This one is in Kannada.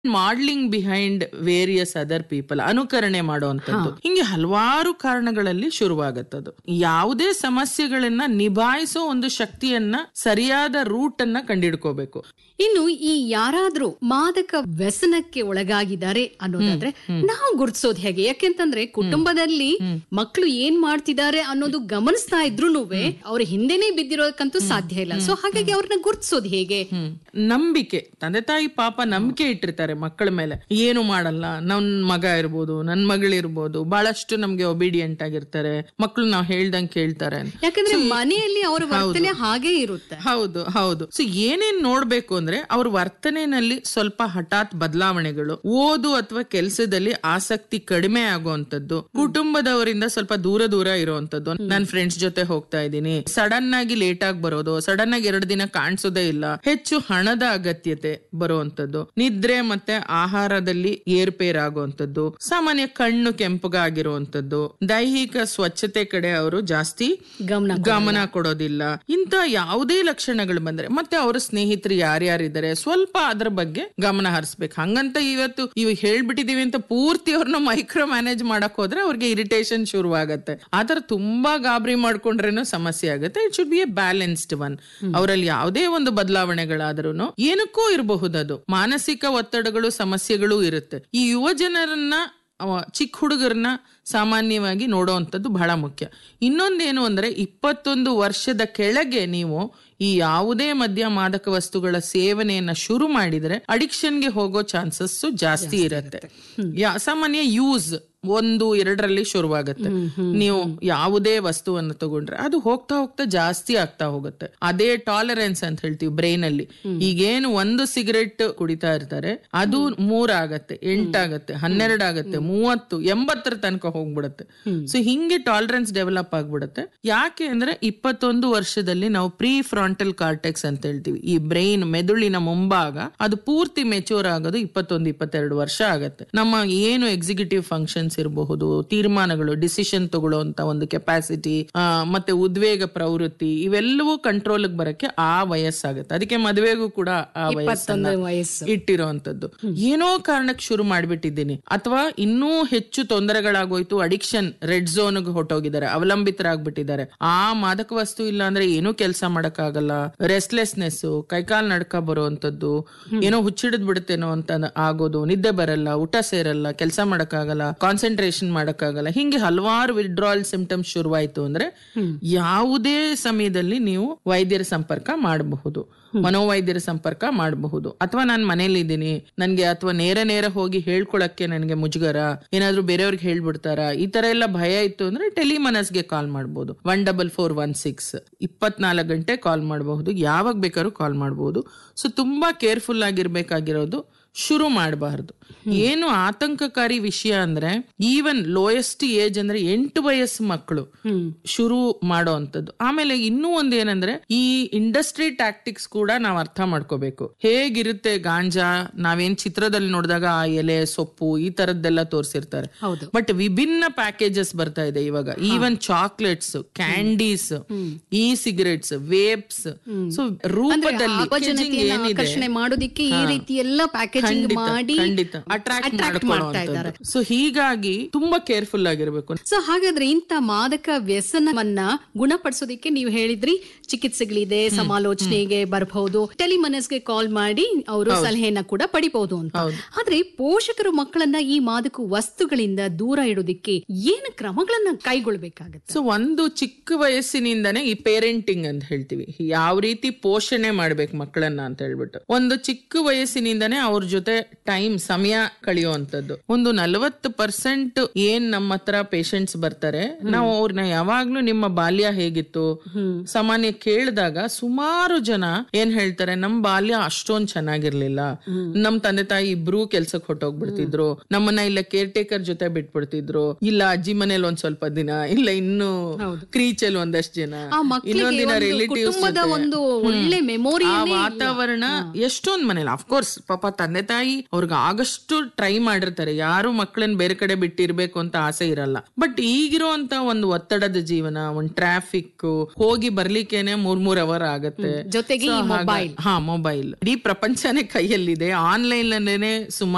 modelling behind various other people ಅನುಕರಣೆ ಮಾಡುವಂತದ್ದು ಹಿಂಗೆ ಹಲವಾರು ಕಾರಣಗಳಲ್ಲಿ ಶುರುವಾಗತ್ತದು ಯಾವುದೇ ಸಮಸ್ಯೆಗಳನ್ನ ನಿಭಾಯಿಸೋ ಒಂದು ಶಕ್ತಿಯನ್ನ ಸರಿಯಾದ ರೂಟ್ ಅನ್ನ ಕಂಡಿಡ್ಕೋಬೇಕು ಇನ್ನು ಈ ಯಾರಾದ್ರೂ ಮಾದಕ ವ್ಯಸನಕ್ಕೆ ಒಳಗಾಗಿದ್ದಾರೆ ಅನ್ನೋದಾದ್ರೆ ನಾವು ಗುರುತಿಸೋದು ಹೇಗೆ ಯಾಕೆಂತಂದ್ರೆ ಕುಟುಂಬದಲ್ಲಿ ಮಕ್ಕಳು ಏನ್ ಮಾಡ್ತಿದ್ದಾರೆ ಅನ್ನೋದು ಗಮನಿಸ್ತಾ ಇದ್ರು ಅವ್ರ ಹಿಂದೆನೆ ಬಿದ್ದಿರೋದಕ್ಕಂತೂ ಸಾಧ್ಯ ಇಲ್ಲ ಸೊ ಹಾಗಾಗಿ ಅವ್ರನ್ನ ಗುರುತಿಸೋದು ಹೇಗೆ ಹ್ಮ್ ನಂಬಿಕೆ ತಂದೆ ತಾಯಿ ಪಾಪ ನಂಬಿಕೆ ಇಟ್ಟಿರ್ತಾರೆ ಮಕ್ಕಳ ಮೇಲೆ ಏನು ಮಾಡಲ್ಲ ನನ್ ಮಗ ಇರ್ಬೋದು ನನ್ ಮಗಳಿರ್ಬೋದು ಬಹಳಷ್ಟು ನಮ್ಗೆ ಒಬಿಡಿಯಂಟ್ ಆಗಿರ್ತಾರೆ ಮಕ್ಕಳು ನಾವ್ ಹೇಳ್ದಂಗ್ ಕೇಳ್ತಾರೆ ಯಾಕಂದ್ರೆ ಮನೆಯಲ್ಲಿ ಅವರ ವರ್ತನೆ ಹಾಗೆ ಇರುತ್ತೆ ಹೌದು ಹೌದು ಸೊ ಏನೇನ್ ನೋಡ್ಬೇಕು ಅಂದ್ರೆ ಅವ್ರ ವರ್ತನೆನಲ್ಲಿ ಸ್ವಲ್ಪ ಹಠಾತ್ ಬದಲಾವಣೆಗಳು ಓದು ಅಥವಾ ಕೆಲಸದಲ್ಲಿ ಆಸಕ್ತಿ ಕಡಿಮೆ ಆಗುವಂತದ್ದು ಕುಟುಂಬದವರಿಂದ ಸ್ವಲ್ಪ ದೂರ ದೂರ ಇರುವಂತದ್ದು ನನ್ ಫ್ರೆಂಡ್ಸ್ ಜೊತೆ ಹೋಗ್ತಾ ಇದ್ದೀನಿ ಸಡನ್ ಆಗಿ ಲೇಟ್ ಆಗಿ ಬರೋದು ಸಡನ್ ಆಗಿ ಎರಡು ದಿನ ಕಾಣಿಸೋದೇ ಇಲ್ಲ ಹೆಚ್ಚು ಹಣದ ಅಗತ್ಯತೆ ಬರುವಂತದ್ದು ನಿದ್ರೆ ಮತ್ತೆ ಆಹಾರದಲ್ಲಿ ಏರ್ಪೇರಾಗುವಂತದ್ದು ಸಾಮಾನ್ಯ ಕಣ್ಣು ಕೆಂಪಗಾಗಿರುವಂತದ್ದು ದೈಹಿಕ ಸ್ವಚ್ಛತೆ ಕಡೆ ಅವರು ಜಾಸ್ತಿ ಗಮನ ಗಮನ ಕೊಡೋದಿಲ್ಲ ಇಂತ ಯಾವುದೇ ಲಕ್ಷಣಗಳು ಬಂದ್ರೆ ಮತ್ತೆ ಅವರ ಸ್ನೇಹಿತರು ಯಾರ್ಯಾರಿದ್ದಾರೆ ಸ್ವಲ್ಪ ಅದ್ರ ಬಗ್ಗೆ ಗಮನ ಹರಿಸ್ಬೇಕು ಹಂಗಂತ ಇವತ್ತು ಇವ್ ಹೇಳ್ಬಿಟ್ಟಿದೀವಿ ಅಂತ ಪೂರ್ತಿ ಅವ್ರನ್ನ ಮೈಕ್ರೋ ಮ್ಯಾನೇಜ್ ಮಾಡಕ್ ಹೋದ್ರೆ ಅವ್ರಿಗೆ ಇರಿಟೇಷನ್ ಶುರುವಾಗತ್ತೆ ಆತರ ತುಂಬಾ ಗಾಬರಿ ಮಾಡ್ಕೊಂಡ್ರೇನು ಸಮಸ್ಯೆ ಆಗುತ್ತೆ it should be a balanced one ಅವರಲ್ಲಿ ಯಾವುದೇ ಒಂದು ಬದಲಾವಣೆಗಳಾದ್ರೂ ಏನಕ್ಕೂ ಇರಬಹುದದು ಮಾನಸಿಕ ಒತ್ತಡಗಳು ಸಮಸ್ಯೆಗಳು ಇರುತ್ತೆ ಈ ಯುವ ಜನರನ್ನ ಅವ ಚಿಕ್ಕ ಹುಡುಗರನ್ನ ಸಾಮಾನ್ಯವಾಗಿ ನೋಡುವಂಥದ್ದು ಬಹಳ ಮುಖ್ಯ ಇನ್ನೊಂದೇನು ಅಂದ್ರೆ ಇಪ್ಪತ್ತೊಂದು ವರ್ಷದ ಕೆಳಗೆ ನೀವು ಈ ಯಾವುದೇ ಮದ್ಯ ಮಾದಕ ವಸ್ತುಗಳ ಸೇವನೆಯನ್ನ ಶುರು ಮಾಡಿದ್ರೆ ಅಡಿಕ್ಷನ್ಗೆ ಹೋಗೋ ಚಾನ್ಸಸ್ ಜಾಸ್ತಿ ಇರುತ್ತೆ ಯಾ- ಸಾಮಾನ್ಯ ಯೂಸ್ ಒಂದು ಎರಡರಲ್ಲಿ ಶುರುವಾಗುತ್ತೆ ನೀವು ಯಾವುದೇ ವಸ್ತುವನ್ನು ತಗೊಂಡ್ರೆ ಅದು ಹೋಗ್ತಾ ಹೋಗ್ತಾ ಜಾಸ್ತಿ ಆಗ್ತಾ ಹೋಗುತ್ತೆ ಅದೇ ಟಾಲರೆನ್ಸ್ ಅಂತ ಹೇಳ್ತೀವಿ ಬ್ರೈನ್ ಅಲ್ಲಿ ಈಗೇನು ಒಂದು ಸಿಗರೆಟ್ ಕುಡಿತಾ ಇರ್ತಾರೆ ಅದು ಮೂರಾಗತ್ತೆ ಎಂಟಾಗತ್ತೆ ಹನ್ನೆರಡಾಗತ್ತೆ ಮೂವತ್ತು ಎಂಬತ್ತರ ತನಕ ಹೋಗ್ಬಿಡುತ್ತೆ ಸೊ ಹಿಂಗೆ ಟಾಲರೆನ್ಸ್ ಡೆವಲಪ್ ಆಗ್ಬಿಡುತ್ತೆ ಯಾಕೆ ಅಂದ್ರೆ ಇಪ್ಪತ್ತೊಂದು ವರ್ಷದಲ್ಲಿ ನಾವು ಪ್ರೀ ಫ್ರಾಂಟಲ್ ಕಾರ್ಟೆಕ್ಸ್ ಅಂತ ಹೇಳ್ತೀವಿ ಈ ಬ್ರೈನ್ ಮೆದುಳಿನ ಮುಂಭಾಗ ಅದು ಪೂರ್ತಿ ಮೆಚೂರ್ ಆಗೋದು ಇಪ್ಪತ್ತೊಂದು ಇಪ್ಪತ್ತೆರಡು ವರ್ಷ ಆಗತ್ತೆ ನಮ್ಮ ಏನು ಎಕ್ಸಿಕ್ಯೂಟಿವ್ ಫಂಕ್ಷನ್ಸ್ ಇರಬಹುದು ತೀರ್ಮಾನಗಳು ಡಿಸಿಷನ್ ತಗೊಳ್ಳುವಂತ ಒಂದು ಕೆಪಾಸಿಟಿ ಮತ್ತೆ ಉದ್ವೇಗ ಪ್ರವೃತ್ತಿ ಇವೆಲ್ಲವೂ ಕಂಟ್ರೋಲ್ ಬರಕ್ಕೆ ಆ ವಯಸ್ಸಾಗುತ್ತೆ ಅದಕ್ಕೆ ಮದುವೆಗೂ ಕೂಡ ಆ ವಯಸ್ಸನ್ನ ವಯಸ್ಸು ಇಟ್ಟಿರುವಂತದ್ದು ಏನೋ ಕಾರಣಕ್ಕೆ ಶುರು ಮಾಡ್ಬಿಟ್ಟಿದ್ದೀನಿ ಅಥವಾ ಇನ್ನೂ ಹೆಚ್ಚು ತೊಂದರೆಗಳಾಗೋಯ್ತು ಅಡಿಕ್ಷನ್ ರೆಡ್ ಝೋನ್ ಹೊಟ್ಟೋಗಿದ್ದಾರೆ ಅವಲಂಬಿತರಾಗ್ಬಿಟ್ಟಿದ್ದಾರೆ ಆ ಮಾದಕ ವಸ್ತು ಇಲ್ಲ ಅಂದ್ರೆ ಏನೂ ಕೆಲಸ ಮಾಡಕ್ಕಾಗಲ್ಲ ರೆಸ್ಟ್ಲೆಸ್ನೆಸ್ ಕೈಕಾಲ್ ನಡ್ಕ ಬರುವಂತದ್ದು ಏನೋ ಹುಚ್ಚಿಡಿದ್ ಬಿಡುತ್ತೇನೋ ಅಂತ ಆಗೋದು ನಿದ್ದೆ ಬರಲ್ಲ ಊಟ ಸೇರಲ್ಲ ಕೆಲಸ ಮಾಡಕ್ಕಾಗಲ್ಲ ಕಾನ್ಸಂಟ್ರೇಷನ್ ಮಾಡಕ್ಕಾಗಲ್ಲ ಹಿಂಗೆ ಹಲವಾರು ವಿಡ್ರಾಲ್ ಸಿಂಪ್ಟಮ್ಸ್ ಶುರುವಾಯ್ತು ಅಂದ್ರೆ ಯಾವುದೇ ಸಮಯದಲ್ಲಿ ನೀವು ವೈದ್ಯರ ಸಂಪರ್ಕ ಮಾಡಬಹುದು ಮನೋವೈದ್ಯರ ಸಂಪರ್ಕ ಮಾಡಬಹುದು ಅಥವಾ ನಾನು ಮನೇಲಿ ಇದ್ದೀನಿ ನನ್ಗೆ ಅಥವಾ ನೇರ ನೇರ ಹೋಗಿ ಹೇಳ್ಕೊಳಕ್ಕೆ ನನಗೆ ಮುಜುಗರ ಏನಾದ್ರೂ ಬೇರೆಯವ್ರಿಗೆ ಹೇಳ್ಬಿಡ್ತಾರ ಈ ತರ ಎಲ್ಲ ಭಯ ಇತ್ತು ಅಂದ್ರೆ ಟೆಲಿಮನಸ್ಗೆ ಕಾಲ್ ಮಾಡಬಹುದು one double four one six ಇಪ್ಪತ್ನಾಲ್ಕು ಗಂಟೆ ಕಾಲ್ ಮಾಡಬಹುದು ಯಾವಾಗ ಬೇಕಾದ್ರೂ ಕಾಲ್ ಮಾಡಬಹುದು ಸೊ ತುಂಬಾ ಕೇರ್ಫುಲ್ ಆಗಿರ್ಬೇಕಾಗಿರೋದು ಶುರು ಮಾಡಬಾರ್ದು ಏನು ಆತಂಕಕಾರಿ ವಿಷಯ ಅಂದ್ರೆ ಈವನ್ ಲೋಯೆಸ್ಟ್ ಏಜ್ ಅಂದ್ರೆ ಎಂಟು ವಯಸ್ಸು ಮಕ್ಕಳು ಶುರು ಮಾಡೋ ಅಂತದ್ದು ಆಮೇಲೆ ಇನ್ನೂ ಒಂದ್ ಏನಂದ್ರೆ ಈ ಇಂಡಸ್ಟ್ರಿ ಟ್ಯಾಕ್ಟಿಕ್ಸ್ ಕೂಡ ನಾವ್ ಅರ್ಥ ಮಾಡ್ಕೋಬೇಕು ಹೇಗಿರುತ್ತೆ ಗಾಂಜಾ ನಾವೇನ್ ಚಿತ್ರದಲ್ಲಿ ನೋಡಿದಾಗ ಆ ಎಲೆ ಸೊಪ್ಪು ಈ ತರದ್ದೆಲ್ಲ ತೋರಿಸಿರ್ತಾರೆ ಹೌದು ಬಟ್ ವಿಭಿನ್ನ ಪ್ಯಾಕೇಜಸ್ ಬರ್ತಾ ಇದೆ ಇವಾಗ ಈವನ್ ಚಾಕ್ಲೇಟ್ಸ್ ಕ್ಯಾಂಡೀಸ್ ಈ ಸಿಗರೆಟ್ಸ್ ವೇಪ್ಸ್ ಸೊ ರೂಪದಲ್ಲಿ packaging ಯುವಜನತೆಯನ್ನ ಏನಿದೆ ಆಕರ್ಷಣೆ ಮಾಡೋದಿಕ್ಕೆ ಈ ರೀತಿ ಎಲ್ಲ ಪ್ಯಾಕೇಜಿಂಗ್ ಖಂಡಿತ ಮಾಡಿ ಖಂಡಿತ ಅಟ್ರಾಕ್ಟ್ attract ಮಾಡ್ತಾ ಇದ್ದಾರೆ ಸೊ ಹೀಗಾಗಿ ತುಂಬಾ ಕೇರ್ಫುಲ್ ಆಗಿರ್ಬೇಕು ಸೊ ಹಾಗಾದ್ರೆ ಇಂಥ ಮಾದಕ ವ್ಯಸನವನ್ನ ಗುಣಪಡಿಸೋದಿಕ್ಕೆ ನೀವು ಹೇಳಿದ್ರಿ ಚಿಕಿತ್ಸೆಗಳಿದೆ ಸಮಾಲೋಚನೆಗೆ ಬರಬಹುದು ಟೆಲಿಮನಸ್ಗೆ ಕಾಲ್ ಮಾಡಿ ಅವರು ಸಲಹೆಯನ್ನ ಕೂಡ ಪಡಿಬಹುದು ಅಂತ ಆದ್ರೆ ಪೋಷಕರು ಮಕ್ಕಳನ್ನ ಈ ಮಾದಕ ವಸ್ತುಗಳಿಂದ ದೂರ ಇಡೋದಿಕ್ಕೆ ಏನು ಕ್ರಮಗಳನ್ನ ಕೈಗೊಳ್ಬೇಕಾಗತ್ತೆ ಸೊ ಒಂದು ಚಿಕ್ಕ ವಯಸ್ಸಿನಿಂದನೇ ಈ ಪೇರೆಂಟಿಂಗ್ ಅಂತ ಹೇಳ್ತೀವಿ ಯಾವ ರೀತಿ ಪೋಷಣೆ ಮಾಡ್ಬೇಕು ಮಕ್ಕಳನ್ನ ಅಂತ ಹೇಳ್ಬಿಟ್ಟು ಒಂದು ಚಿಕ್ಕ ವಯಸ್ಸಿನಿಂದನೇ ಅವ್ರ ಜೊತೆ ಟೈಮ್ ಸಮಯ ಕಳೆಯುವಂತದ್ದು ಒಂದು ನಲವತ್ತು ಪರ್ಸೆಂಟ್ ಏನ್ ನಮ್ಮ ಹತ್ರ ಪೇಷಂಟ್ಸ್ ಬರ್ತಾರೆ ನಾವು ಅವ್ರನ್ನ ಯಾವಾಗ್ಲೂ ನಿಮ್ಮ ಬಾಲ್ಯ ಹೇಗಿತ್ತು ಸಾಮಾನ್ಯ ಕೇಳಿದಾಗ ಸುಮಾರು ಜನ ಏನ್ ಹೇಳ್ತಾರೆ ನಮ್ ಬಾಲ್ಯ ಅಷ್ಟೊಂದ್ ಚೆನ್ನಾಗಿರ್ಲಿಲ್ಲ ನಮ್ ತಂದೆ ತಾಯಿ ಇಬ್ರು ಕೆಲ್ಸಕ್ಕೆ ಹೊಟ್ಟೋಗ್ಬಿಡ್ತಿದ್ರು ನಮ್ಮನ್ನ ಇಲ್ಲ ಕೇರ್ ಟೇಕರ್ ಜೊತೆ ಬಿಟ್ಬಿಡ್ತಿದ್ರು ಇಲ್ಲ ಅಜ್ಜಿ ಮನೇಲಿ ಒಂದ್ ಸ್ವಲ್ಪ ದಿನ ಇಲ್ಲ ಇನ್ನು ಕ್ರೀಚಲ್ ಒಂದಷ್ಟು ಜನ ಆ ಮಕ್ಕಳಿಗೆ ಇನ್ನೊಂದ್ ದಿನ ಒಂದು ರಿಲೇಟಿವ್ಸ್ ಕುಟುಂಬದ ಒಂದು ಒಳ್ಳೆ ಮೆಮೊರಿ ಆ ವಾತಾವರಣ ಎಷ್ಟೊಂದ್ ಮನೇಲಿ ಅಫ್ಕೋರ್ಸ್ ಪಾಪ ತಂದೆ ತಾಯಿ ಅವ್ರಿಗೆ ಆಗಷ್ಟು ಟ್ರೈ ಮಾಡಿರ್ತಾರೆ ಯಾರು ಮಕ್ಕಳನ್ನ ಬೇರೆ ಕಡೆ ಬಿಟ್ಟಿರ್ಬೇಕು ಅಂತ ಆಸೆ ಇರಲ್ಲ ಬಟ್ ಈಗಿರುವಂತ ಒಂದು ಒತ್ತಡದ ಜೀವನ ಒಂದ್ ಟ್ರಾಫಿಕ್ ಹೋಗಿ ಬರ್ಲಿಕ್ಕೇನೆ ಮೂರ್ ಮೂರ್ ಅವರ್ ಆಗತ್ತೆ ಜೊತೆಗೆ ಈ So ಹಾಗ- ಮೊಬೈಲ್ ಹಾ ಮೊಬೈಲ್ ಇಡೀ ಪ್ರಪಂಚನೇ ಕೈಯಲ್ಲಿದೆ ಆನ್ಲೈನ್ ಅಲ್ಲೇನೆ ಸುಮಾರು